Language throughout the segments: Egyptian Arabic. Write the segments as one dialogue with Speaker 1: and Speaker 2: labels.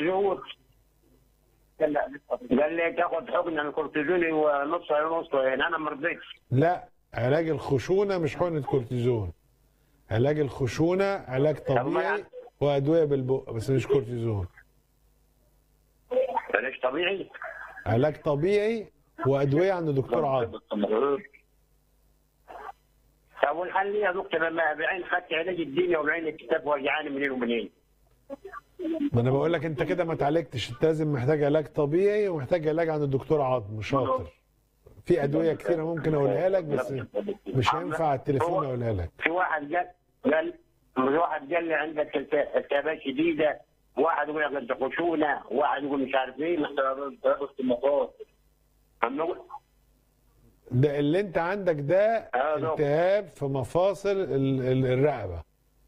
Speaker 1: كورتيزون قال لي تاخد حقن الكورتيزون ونص ونص يعني انا ما رضيتش
Speaker 2: لا علاج الخشونه مش حقنه كورتيزون علاج الخشونه علاج طبيعي
Speaker 1: يعني؟
Speaker 2: وادويه بالبق بس مش كورتيزون
Speaker 1: علاج طبيعي
Speaker 2: علاج طبيعي وادويه عند دكتور عاطف
Speaker 1: طب والحل إيه يا دكتور لما بعين خدت علاج الدنيا وبعين الكتاب وجعاني منين ومنين
Speaker 2: ما انا بقول لك انت كده ما اتعالجتش انت لازم محتاج علاج طبيعي ومحتاج علاج عند الدكتور عظم شاطر في ادويه كتيره ممكن اقولها لك بس مش هينفع على التليفون اقولها لك
Speaker 1: في واحد قال قال في واحد قال لي عندك الت- التهابات شديده واحد يقول لك انت خشونه واحد يقول مش عارف ايه أما أقول-
Speaker 2: ده اللي انت عندك ده
Speaker 1: آه، دكتور.
Speaker 2: التهاب في مفاصل ال- ال- الرقبه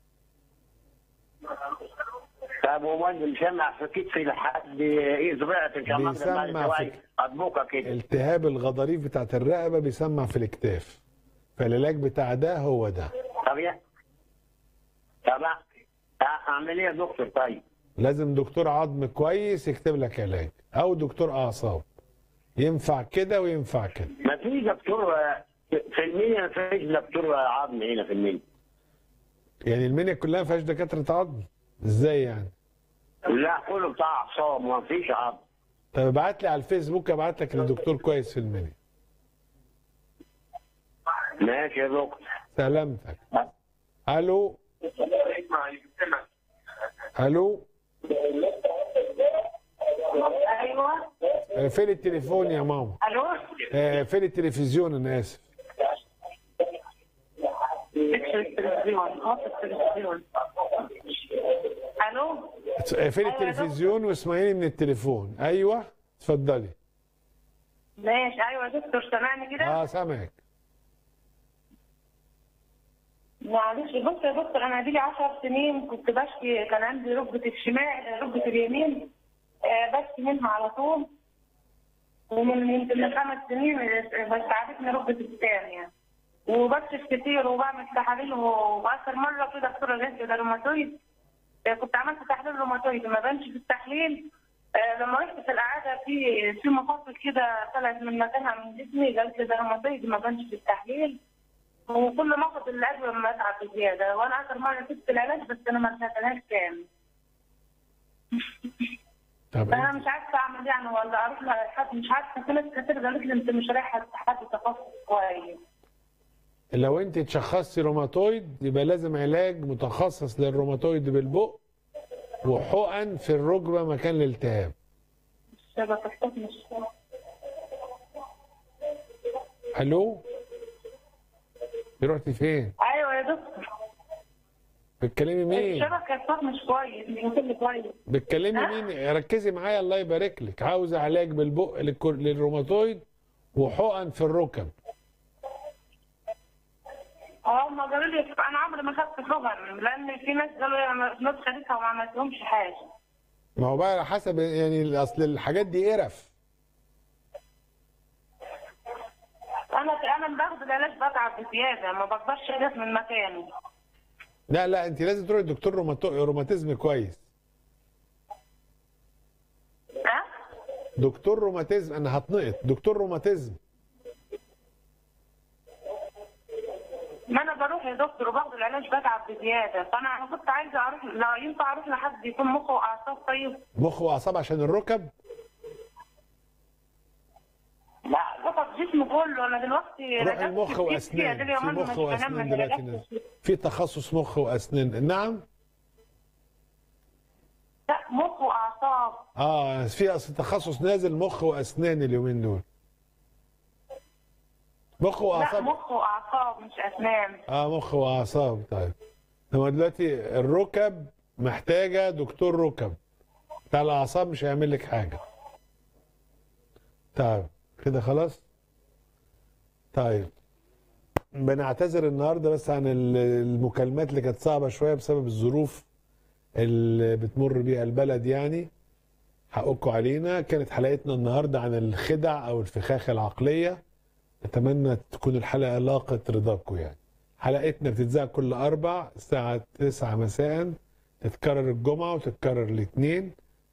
Speaker 1: طب هو انت مسمع في كتفي لحد ايه صبعت ان شاء الله
Speaker 2: بيسمع
Speaker 1: بعد شوية
Speaker 2: في-
Speaker 1: اطبقها كده
Speaker 2: التهاب الغضاريف بتاعت الرقبه بيسمع في الاكتاف فالعلاج بتاع ده هو ده
Speaker 1: طب يا طب اعمل ايه يا دكتور طيب؟
Speaker 2: لازم دكتور عظم كويس يكتب لك علاج او دكتور اعصاب ينفع كده وينفع كده
Speaker 1: ما في دكتور آه، في المنيا ما فيش دكتور عظم هنا في المنيا
Speaker 2: يعني المنيا كلها ما فيهاش دكاتره عظم ازاي يعني
Speaker 1: لا كله بتاع اعصاب ما فيش عظم
Speaker 2: طب ابعت لي على الفيسبوك ابعت لك لدكتور كويس في المنيا
Speaker 1: ماشي يا دكتور
Speaker 2: سلامتك الو الو
Speaker 3: ايوه
Speaker 2: آه، فين التليفون يا ماما
Speaker 3: الو
Speaker 2: آه، فين التلفزيون انا اسف
Speaker 3: اقفل التلفزيون اقفل التلفزيون الو
Speaker 2: آه، فين التلفزيون واسمعيني من التليفون ايوه اتفضلي
Speaker 3: ماشي ايوه يا دكتور سامعني كده
Speaker 2: اه سامعك
Speaker 3: معلش بص يا دكتور انا دي 10 سنين كنت بشكي كان عندي ركبه الشمال ركبه اليمين آه، بشكي منها على طول ومن يمكن من خمس سنين بس تعبتني ركبه الثانيه وبكشف كتير وبعمل تحاليل و- واخر مره في دكتوره جات لي ده روماتويد آه، كنت عملت تحليل روماتويد ما بانش في التحليل آه، لما رحت في القعده في في مفاصل كده طلعت من مكانها من جسمي قالت لي ده روماتويد ما بانش في التحليل وكل ما اخد الادويه ما اتعب بزياده وانا اخر مره سبت العلاج بس انا ما رجعتلهاش تاني
Speaker 2: طب
Speaker 3: فانا
Speaker 2: انت
Speaker 3: مش عارفه اعمل يعني ولا اروح لحد مش عارفه في ناس كتير قالت لي انت مش رايحه حد تخصص كويس
Speaker 2: لو انت اتشخصتي روماتويد يبقى لازم علاج متخصص للروماتويد بالبق وحقن في الركبه مكان الالتهاب
Speaker 3: الشبكه الصوت مش
Speaker 2: الو رحتي فين
Speaker 3: ايوه يا دكتور
Speaker 2: بتكلمي مين
Speaker 3: الشبكه الصوت مش كويس مش كل كويس
Speaker 2: بتكلمي
Speaker 3: ها؟
Speaker 2: مين ركزي معايا الله يبارك لك عاوزه علاج بالبق للكر- للروماتويد وحقن في الركب
Speaker 3: اه هم قالوا لي انا عمري ما خدت حقن لان في ناس قالوا لي انا ناس خدتها وما عملتلهمش حاجه
Speaker 2: ما هو بقى على حسب يعني اصل الحاجات دي قرف
Speaker 3: انا انا باخد العلاج بتعب بزياده ما بقدرش اقف من مكاني
Speaker 2: لا لا انت لازم تروحي لدكتور روماتو- روماتيزم كويس
Speaker 3: ها
Speaker 2: دكتور روماتيزم انا هتنقط دكتور روماتيزم
Speaker 3: ما انا بروح يا دكتور وباخد العلاج بتعب بزياده فانا أنا كنت عايزه اروح لو ينفع اروح لحد يكون مخه واعصاب طيب
Speaker 2: مخ واعصاب عشان الركب
Speaker 3: لا فقط جسمي كله انا دلوقتي
Speaker 2: روحي
Speaker 3: رجعت
Speaker 2: المخ
Speaker 3: في
Speaker 2: واسنان
Speaker 3: كتفي،
Speaker 2: في
Speaker 3: يومين
Speaker 2: مخ
Speaker 3: مش بنام
Speaker 2: واسنان
Speaker 3: من
Speaker 2: دلوقتي
Speaker 3: رجعت
Speaker 2: ناس.
Speaker 3: في-
Speaker 2: في تخصص مخ واسنان نعم
Speaker 3: لا مخ واعصاب
Speaker 2: اه في اصل تخصص نازل مخ واسنان اليومين دول مخ
Speaker 3: لا
Speaker 2: واعصاب
Speaker 3: مخ واعصاب مش اسنان
Speaker 2: اه مخ واعصاب طيب هو دلوقتي الركب محتاجه دكتور ركب بتاع الاعصاب مش هيعمل لك حاجه طيب كده خلاص طيب بنعتذر النهارده بس عن ال- المكالمات اللي كانت صعبه شويه بسبب الظروف اللي بتمر بيها البلد يعني حقكم علينا كانت حلقتنا النهارده عن الخدع او الفخاخ العقليه اتمنى تكون الحلقه لاقت رضاكم يعني حلقتنا بتتذاع كل اربع الساعه 9 مساء تتكرر الجمعه وتتكرر الاثنين